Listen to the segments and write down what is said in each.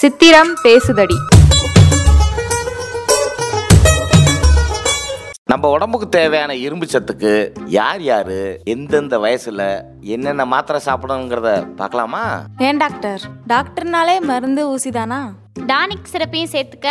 சித்திரம் பேசுதடி நம்ம உடம்புக்கு தேவையான இரும்பு சத்துக்கு யார் யாரு எந்தெந்த வயசுல என்னென்ன மாத்திரை சாப்பிடணுங்கிறத பார்க்கலாமா ஏன் டாக்டர் டாக்டர்னாலே மருந்து ஊசி தானா டானிக் சிறப்பையும் சேர்த்துக்க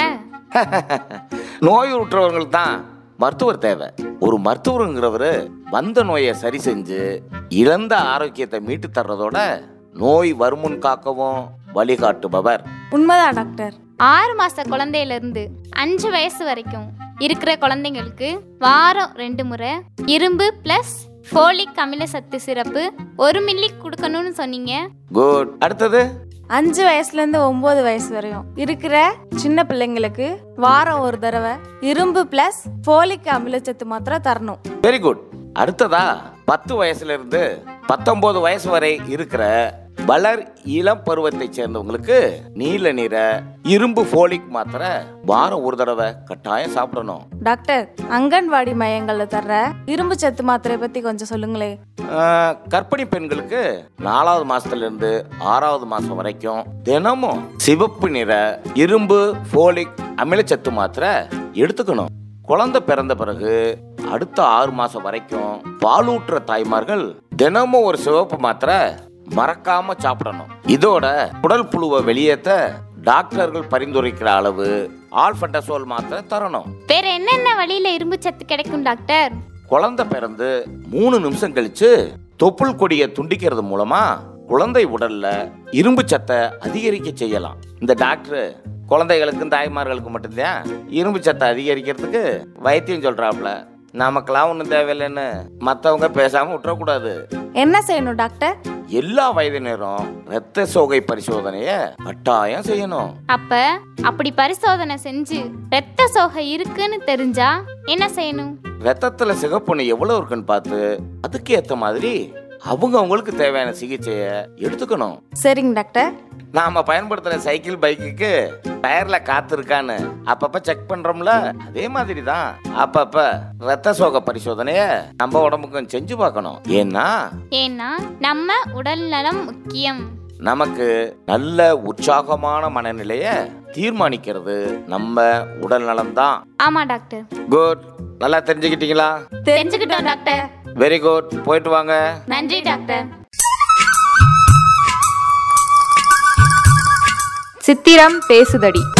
நோய் உற்றவங்களுக்கு தான் மருத்துவர் தேவை ஒரு மருத்துவருங்கிறவர் வந்த நோயை சரி செஞ்சு இழந்த ஆரோக்கியத்தை மீட்டு தர்றதோட நோய் வருமுன் காக்கவும் வழிகாட்டுபவர் உண்மைதான் டாக்டர் ஆறு மாச குழந்தையில இருந்து அஞ்சு வயசு வரைக்கும் இருக்கிற குழந்தைங்களுக்கு வாரம் ரெண்டு முறை இரும்பு பிளஸ் ஃபோலிக் அமில சத்து சிறப்பு ஒரு மில்லி கொடுக்கணும்னு சொன்னீங்க குட் அடுத்தது அஞ்சு வயசுல இருந்து ஒன்பது வயசு வரையும் இருக்கிற சின்ன பிள்ளைங்களுக்கு வாரம் ஒரு தடவை இரும்பு பிளஸ் போலிக் அமிலச்சத்து மாத்திரை தரணும் வெரி குட் அடுத்ததா பத்து வயசுல இருந்து பத்தொன்பது வயசு வரை இருக்கிற வளர் இளம் பருவத்தை சேர்ந்தவங்களுக்கு நீல நிற இரும்பு ஃபோலிக் மாத்திரை வாரம் ஒரு தடவை கட்டாயம் சாப்பிடணும் டாக்டர் அங்கன்வாடி மையங்கள்ல தர்ற இரும்பு சத்து மாத்திரை பத்தி கொஞ்சம் சொல்லுங்களே ஆஹ், கர்ப்பிணி பெண்களுக்கு நாலாவது மாசத்துல இருந்து ஆறாவது மாசம் வரைக்கும் தினமும் சிவப்பு நிற இரும்பு ஃபோலிக் அமிலச்சத்து மாத்திரை எடுத்துக்கணும் குழந்தை பிறந்த பிறகு அடுத்த ஆறு மாசம் வரைக்கும் பாலூட்டுற தாய்மார்கள் தினமும் ஒரு சிவப்பு மாத்திரை மறக்காம சாப்பிடணும் இதோட குடல் புழுவை வெளியேற்ற டாக்டர்கள் பரிந்துரைக்கிற அளவு ஆல்பண்டசோல் மாத்திரை தரணும் வேற என்னென்ன வழியில இரும்பு சத்து கிடைக்கும் டாக்டர் குழந்தை பிறந்து மூணு நிமிஷம் கழிச்சு தொப்புள் கொடியை துண்டிக்கிறது மூலமா குழந்தை உடல்ல இரும்பு சத்தை அதிகரிக்க செய்யலாம் இந்த டாக்டர் குழந்தைகளுக்கும் தாய்மார்களுக்கும் மட்டும்தான் இரும்பு சத்தை அதிகரிக்கிறதுக்கு வைத்தியம் சொல்றாப்ல நமக்கெல்லாம் ஒன்றும் தேவையில்லைன்னு மற்றவங்க பேசாம விட்டுறக்கூடாது என்ன செய்யணும் டாக்டர் எல்லா வயதினரும் இரத்த சோகை பரிசோதனைய கட்டாயம் செய்யணும் அப்ப அப்படி பரிசோதனை செஞ்சு ரத்த சோகை இருக்குன்னு தெரிஞ்சா என்ன செய்யணும் ரத்தத்துல சிகப்புணு எவ்வளவு இருக்குன்னு பார்த்து அதுக்கு ஏத்த மாதிரி அவங்க அவங்களுக்கு தேவையான சிகிச்சைய எடுத்துக்கணும் சரிங்க டாக்டர் நாம பயன்படுத்துற சைக்கிள் பைக்குக்கு டயர்ல காத்து இருக்கான்னு அப்பப்ப செக் பண்றோம்ல அதே மாதிரி தான் அப்பப்ப ரத்த சோக பரிசோதனைய நம்ம உடம்புக்கும் செஞ்சு பார்க்கணும் ஏன்னா ஏன்னா நம்ம உடல் நலம் முக்கியம் நமக்கு நல்ல உற்சாகமான மனநிலைய தீர்மானிக்கிறது நம்ம உடல் நலம் தான் ஆமா டாக்டர் குட் நல்லா தெரிஞ்சுக்கிட்டீங்களா தெரிஞ்சுக்கிட்டோம் டாக்டர் வெரி குட் போயிட்டு வாங்க நன்றி டாக்டர் சித்திரம் பேசுதடி